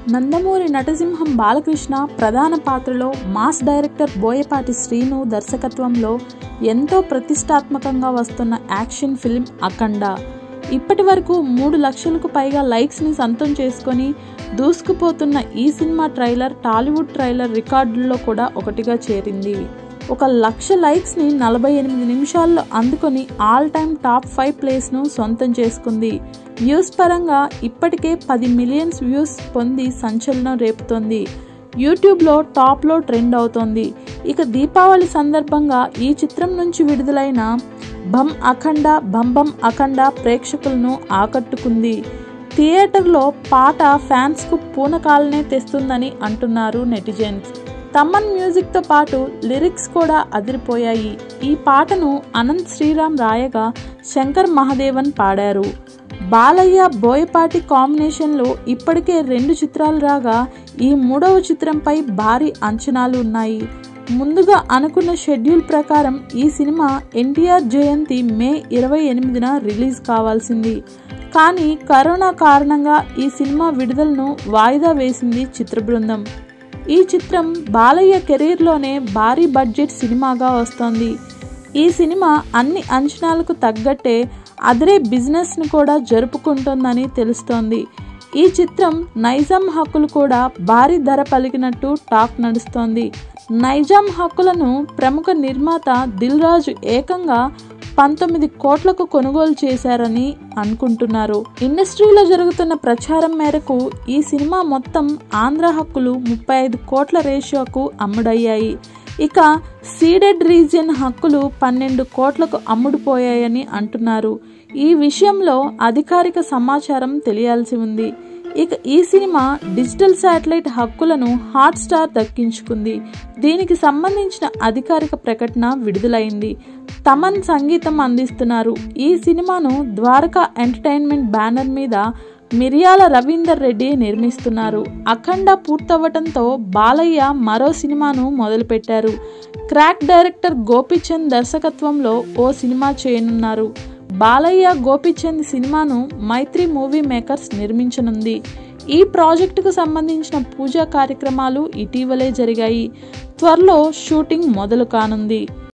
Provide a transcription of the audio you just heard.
నందమూరి నటసింహం బాలకృష్ణ ప్రధాన పాత్రలో mass director Boyapati Srinu దర్శకత్వంలో ఎంతో ప్రతిష్టాత్మకంగా వస్తున్న యాక్షన్ ఫిల్మ్ అఖండ ఇప్పటి వరకు మూడు లక్షలకు పైగా లైక్స్ని సొంతం చేసుకొని దూసుకుపోతున్న ఈ సినిమా ట్రైలర్ టాలీవుడ్ ట్రైలర్ రికార్డుల్లో కూడా ఒకటిగా చేరింది ఒక లక్ష లైక్స్ని నలభై ఎనిమిది నిమిషాల్లో అందుకొని ఆల్ టైమ్ టాప్ ఫైవ్ ప్లేస్ను సొంతం చేసుకుంది వ్యూస్ పరంగా ఇప్పటికే పది మిలియన్స్ వ్యూస్ పొంది సంచలనం రేపుతోంది యూట్యూబ్లో టాప్లో ట్రెండ్ అవుతోంది ఇక దీపావళి సందర్భంగా ఈ చిత్రం నుంచి విడుదలైన బం అఖండ బంబం అఖండ ప్రేక్షకులను ఆకట్టుకుంది థియేటర్లో పాట ఫ్యాన్స్కు పూనకాలనే తెస్తుందని అంటున్నారు నెటిజన్స్ తమన్ మ్యూజిక్తో పాటు లిరిక్స్ కూడా అదిరిపోయాయి ఈ పాటను అనంత్ శ్రీరామ్ రాయగా శంకర్ మహాదేవన్ పాడారు బాలయ్య బోయపాటి కాంబినేషన్లో ఇప్పటికే రెండు చిత్రాలు రాగా ఈ మూడవ చిత్రంపై భారీ అంచనాలు ఉన్నాయి ముందుగా అనుకున్న షెడ్యూల్ ప్రకారం ఈ సినిమా ఎన్టీఆర్ జయంతి మే ఇరవై ఎనిమిదిన రిలీజ్ కావాల్సింది కానీ కరోనా కారణంగా ఈ సినిమా విడుదలను వాయిదా వేసింది చిత్ర బృందం ఈ చిత్రం బాలయ్య కెరీర్లోనే భారీ బడ్జెట్ సినిమాగా వస్తోంది ఈ సినిమా అన్ని అంచనాలకు తగ్గట్టే అదరే బిజినెస్ను కూడా జరుపుకుంటుందని తెలుస్తోంది ఈ చిత్రం నైజాం హక్కులు కూడా భారీ ధర పలికినట్టు టాక్ నడుస్తోంది నైజాం హక్కులను ప్రముఖ నిర్మాత దిల్ రాజు ఏకంగా పంతొమ్మిది కోట్లకు కొనుగోలు చేశారని అనుకుంటున్నారు ఇండస్ట్రీలో జరుగుతున్న ప్రచారం మేరకు ఈ సినిమా మొత్తం ఆంధ్ర హక్కులు ముప్పై ఐదు కోట్ల రేషియోకు అమ్ముడయ్యాయి ఇక సీడెడ్ రీజియన్ హక్కులు పన్నెండు కోట్లకు అమ్ముడుపోయాయని అంటున్నారు ఈ విషయంలో అధికారిక సమాచారం తెలియాల్సి ఉంది ఇక ఈ సినిమా డిజిటల్ శాటిలైట్ హక్కులను హాట్స్టార్ దక్కించుకుంది దీనికి సంబంధించిన అధికారిక ప్రకటన విడుదలైంది తమన్ సంగీతం అందిస్తున్నారు ఈ సినిమాను ద్వారకా ఎంటర్టైన్మెంట్ బ్యానర్ మీద మిరియాల రవీందర్ రెడ్డి నిర్మిస్తున్నారు అఖండ పూర్తవటంతో బాలయ్య మరో సినిమాను మొదలుపెట్టారు క్రాక్ డైరెక్టర్ గోపిచంద్ దర్శకత్వంలో ఓ సినిమా చేయనున్నారు బాలయ్య గోపిచంద్ సినిమాను మైత్రి మూవీ మేకర్స్ నిర్మించనుంది ఈ ప్రాజెక్టుకు సంబంధించిన పూజా కార్యక్రమాలు ఇటీవలే జరిగాయి త్వరలో షూటింగ్ మొదలు కానుంది